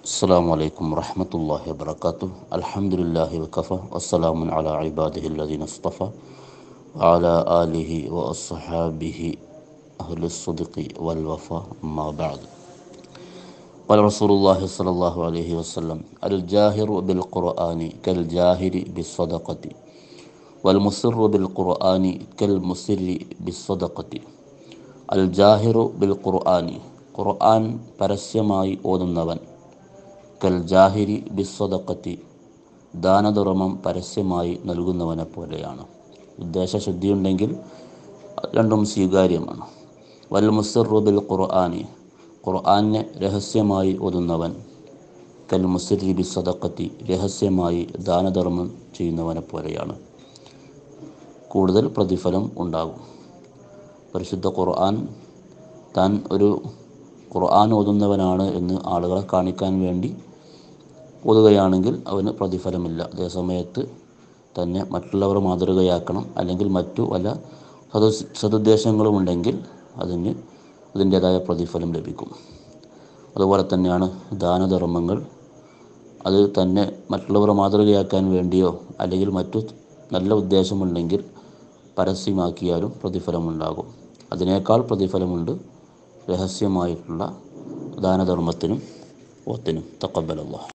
السلام عليكم ورحمة الله وبركاته الحمد لله وكفى والسلام على عباده الذين اصطفى وعلى آله وأصحابه أهل الصدق والوفاء أما بعد قال رسول الله صلى الله عليه وسلم الجاهر بالقرآن كالجاهر بالصدقة والمسر بالقرآن كالمسر بالصدقة الجاهر بالقرآن ഖുർആൻ പരസ്യമായി ഓതുന്നവൻ കൽ ജാഹിരി ബിസ്വദക്കത്തി ദാനധർമ്മം പരസ്യമായി നൽകുന്നവനെ പോലെയാണ് ഉദ്ദേശശുദ്ധിയുണ്ടെങ്കിൽ രണ്ടും സ്വീകാര്യമാണ് വൽ മുസറു ബിൽ ഖുർആാനി ഖുർആനെ രഹസ്യമായി ഓതുന്നവൻ കൽ മുസരി ബി സദക്കത്തി രഹസ്യമായി ദാനധർമ്മം ചെയ്യുന്നവനെ പോലെയാണ് കൂടുതൽ പ്രതിഫലം ഉണ്ടാകും പരിശുദ്ധ ഖുർആൻ താൻ ഒരു ഖുർആൻ ഓതുന്നവനാണ് എന്ന് ആളുകളെ കാണിക്കാൻ വേണ്ടി ഓതുകയാണെങ്കിൽ അവന് പ്രതിഫലമില്ല അതേസമയത്ത് തന്നെ മറ്റുള്ളവർ മാതൃകയാക്കണം അല്ലെങ്കിൽ മറ്റു വല്ല സദ സതുദ്ദേശങ്ങളും ഉണ്ടെങ്കിൽ അതിന് അതിൻ്റേതായ പ്രതിഫലം ലഭിക്കും അതുപോലെ തന്നെയാണ് ദാനധർമ്മങ്ങൾ അത് തന്നെ മറ്റുള്ളവർ മാതൃകയാക്കാൻ വേണ്ടിയോ അല്ലെങ്കിൽ മറ്റു നല്ല ഉദ്ദേശമുണ്ടെങ്കിൽ പരസ്യമാക്കിയാലും പ്രതിഫലമുണ്ടാകും അതിനേക്കാൾ പ്രതിഫലമുണ്ട് രഹസ്യമായിട്ടുള്ള ദാനധർമ്മത്തിനും ഓത്തിനും തക്കബലല്ല